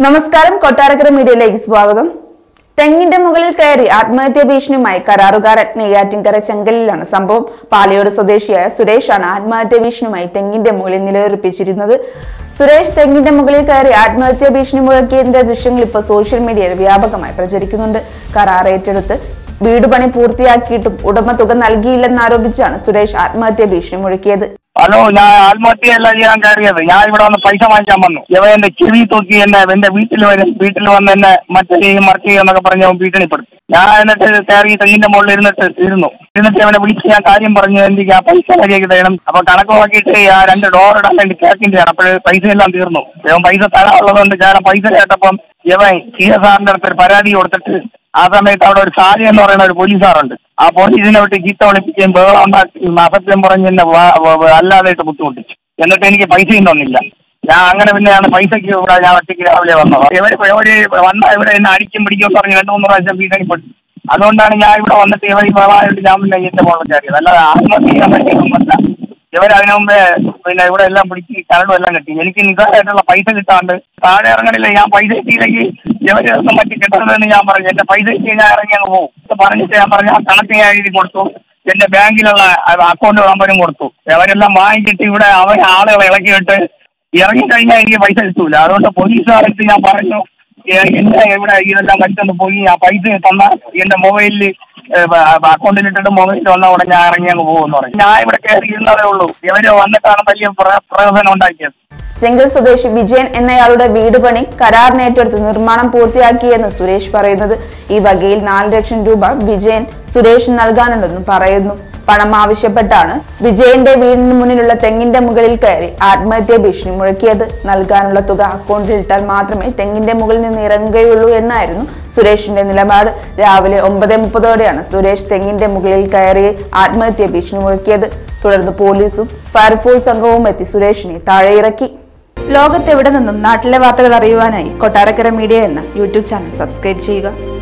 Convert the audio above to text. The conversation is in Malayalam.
നമസ്കാരം കൊട്ടാരക്കര മീഡിയയിലേക്ക് സ്വാഗതം തെങ്ങിന്റെ മുകളിൽ കയറി ആത്മഹത്യാ ഭീഷണിയുമായി കരാറുകാരൻ നെയ്യാറ്റിൻകര ചെങ്കലിലാണ് സംഭവം പാലയോട് സ്വദേശിയായ സുരേഷാണ് ആത്മഹത്യാ ഭീഷണിയുമായി തെങ്ങിന്റെ മുകളിൽ നിലയുറപ്പിച്ചിരുന്നത് സുരേഷ് തെങ്ങിന്റെ മുകളിൽ കയറി ആത്മഹത്യാ ഭീഷണി മുഴക്കിയതിന്റെ ദൃശ്യങ്ങൾ ഇപ്പോൾ സോഷ്യൽ മീഡിയയിൽ വ്യാപകമായി പ്രചരിക്കുന്നുണ്ട് കരാർ ഏറ്റെടുത്ത് വീട് പണി പൂർത്തിയാക്കിയിട്ടും ഉടമ തുക നൽകിയില്ലെന്നാരോപിച്ചാണ് സുരേഷ് ആത്മഹത്യാ ഭീഷണി മുഴക്കിയത് ഹലോ ഞാൻ ആത്മഹത്യയല്ല ചെയ്യാൻ കയറിയത് ഞാൻ ഇവിടെ വന്ന് പൈസ വാങ്ങിക്കാൻ വന്നു ഇവ എന്റെ ചെവി തൂക്കി എന്നെ എന്റെ വീട്ടിൽ വരും വീട്ടിൽ വന്ന് എന്നെ മറ്റേ ചെയ്യും മറിച്ച് ചെയ്യും എന്നൊക്കെ പറഞ്ഞ് അവൻ ഭീഷണിപ്പെടുത്തി ഞാൻ എന്നിട്ട് കയറി തെങ്ങിന്റെ മുകളിൽ ഇരുന്നിട്ട് ഇരുന്നു ഇരുന്നിട്ട് അവനെ വിളിച്ച് ഞാൻ കാര്യം പറഞ്ഞു എനിക്ക് ആ പൈസ ശരിയാക്കി തരണം അപ്പൊ കണക്ക് നോക്കിയിട്ട് ആ രണ്ട് ഡോർ ഇടാൻ വേണ്ടി കേക്കിന്റെ അപ്പോൾ പൈസ എല്ലാം തീർന്നു ഇവൻ പൈസ തരാനുള്ളതുകൊണ്ട് ഞാൻ പൈസ കേട്ടപ്പം ഇവൻ സി എസ് ആറിന്റെ അടുത്ത് ഒരു പരാതി കൊടുത്തിട്ട് ആ സമയത്ത് അവിടെ ഒരു സാരി എന്ന് പറയുന്ന ഒരു പോലീസുകാരുണ്ട് ആ പോലീസിനെ വിട്ട് ചീത്ത വിളിപ്പിക്കുകയും ബഹളം ഉണ്ടാക്കുകയും അസത്യം പറഞ്ഞ് എന്നെ വാ- വ- വ- അല്ലാതായിട്ട് ബുദ്ധിമുട്ടിച്ചു എന്നിട്ട് എനിക്ക് പൈസയും തന്നില്ല ഞാൻ അങ്ങനെ പിന്നെയാണ് പൈസയ്ക്ക് ഇവിടെ ഞാൻ ഒറ്റയ്ക്ക് രാവിലെ വന്നത് ഇവര് ഇവര് വന്ന ഇവിടെ എന്നെ അടിക്കും പിടിക്കും എന്ന് പറഞ്ഞ് രണ്ട് മൂന്ന് പ്രാവശ്യം ഭീഷണിപ്പെട്ടു അതുകൊണ്ടാണ് ഞാൻ ഇവിടെ വന്നിട്ട് ഇവർ ഈ ബഹളമായിട്ട് ഞാൻ പിന്നെ എന്റെ മുകളിൽ കയറിയത് അല്ലാതെ ആത്മഹത്യ ചെയ്യാൻ പറ്റിയൊന്നുമല്ല ഇവരതിനു മുമ്പേ പിന്നെ ഇവിടെ എല്ലാം പിടിച്ച് കരടും എല്ലാം കിട്ടി എനിക്ക് നിസാരമായിട്ടുള്ള പൈസ കിട്ടാണ്ട് താഴെ ഇറങ്ങണില്ല ഞാൻ പൈസ കിട്ടിയില്ലെങ്കിൽ ഇവര് ഒന്നും മറ്റു കിട്ടണമെന്ന് ഞാൻ പറഞ്ഞു എന്റെ പൈസ കിട്ടി ഞാൻ ഇറങ്ങി അങ്ങ് പോകും ഇത് പറഞ്ഞിട്ട് ഞാൻ പറഞ്ഞു ആ കണക്ക് ഞാൻ എഴുതി കൊടുത്തു എന്റെ ബാങ്കിലുള്ള അക്കൗണ്ട് നമ്പരും കൊടുത്തു അവരെല്ലാം വാങ്ങിച്ചിട്ട് ഇവിടെ അവൻ ആളുകളെ ഇളക്കിയിട്ട് ഇറങ്ങി കഴിഞ്ഞാൽ എനിക്ക് പൈസ കിട്ടൂല അതുകൊണ്ട് പോലീസുകാർക്ക് ഞാൻ പറഞ്ഞു ഏ, എന്റെ ഇവിടെ ഇതെല്ലാം കഴിച്ചൊന്ന് പോയി ആ പൈസ തന്ന എന്റെ മൊബൈലിൽ അക്കൗണ്ടിൽ ഇട്ടിട്ട് മൊബൈലിൽ വന്ന ഉടനെ ഞാൻ ഇറങ്ങി അങ്ങ് പോകുമെന്ന് പറഞ്ഞു ഞാൻ ഇവിടെ കയറി ഇരുന്നതേ ഉള്ളൂ ഇവര് വന്നിട്ടാണ് വലിയ പ്ര- പ്രയോജനം ഉണ്ടാക്കിയത് ചെങ്കൽ സ്വദേശി വിജയൻ എന്നയാളുടെ വീട് പണി കരാറിന് ഏറ്റെടുത്ത് നിർമ്മാണം പൂർത്തിയാക്കിയെന്ന് സുരേഷ് പറയുന്നത് ഈ വകയിൽ നാല് ലക്ഷം രൂപ വിജയൻ സുരേഷ് നൽകാനുണ്ടെന്നും പറയുന്നു പണം ആവശ്യപ്പെട്ടാണ് വിജയന്റെ വീടിന് മുന്നിലുള്ള തെങ്ങിന്റെ മുകളിൽ കയറി ആത്മഹത്യാ ഭീഷണി മുഴക്കിയത് നൽകാനുള്ള തുക അക്കൗണ്ടിൽ ഇട്ടാൽ മാത്രമേ തെങ്ങിന്റെ മുകളിൽ നിന്ന് ഇറങ്ങുകയുള്ളൂ എന്നായിരുന്നു സുരേഷിന്റെ നിലപാട് രാവിലെ ഒമ്പത് മുപ്പതോടെയാണ് സുരേഷ് തെങ്ങിന്റെ മുകളിൽ കയറി ആത്മഹത്യാ ഭീഷണി മുഴക്കിയത് തുടർന്ന് പോലീസും ഫയർഫോഴ്സ് സംഘവും എത്തി സുരേഷിനെ താഴെ ഇറക്കി ലോകത്തെവിടെ നിന്നും നാട്ടിലെ വാർത്തകൾ അറിയുവാനായി കൊട്ടാരക്കര മീഡിയ എന്ന യൂട്യൂബ് ചാനൽ സബ്സ്ക്രൈബ് ചെയ്യുക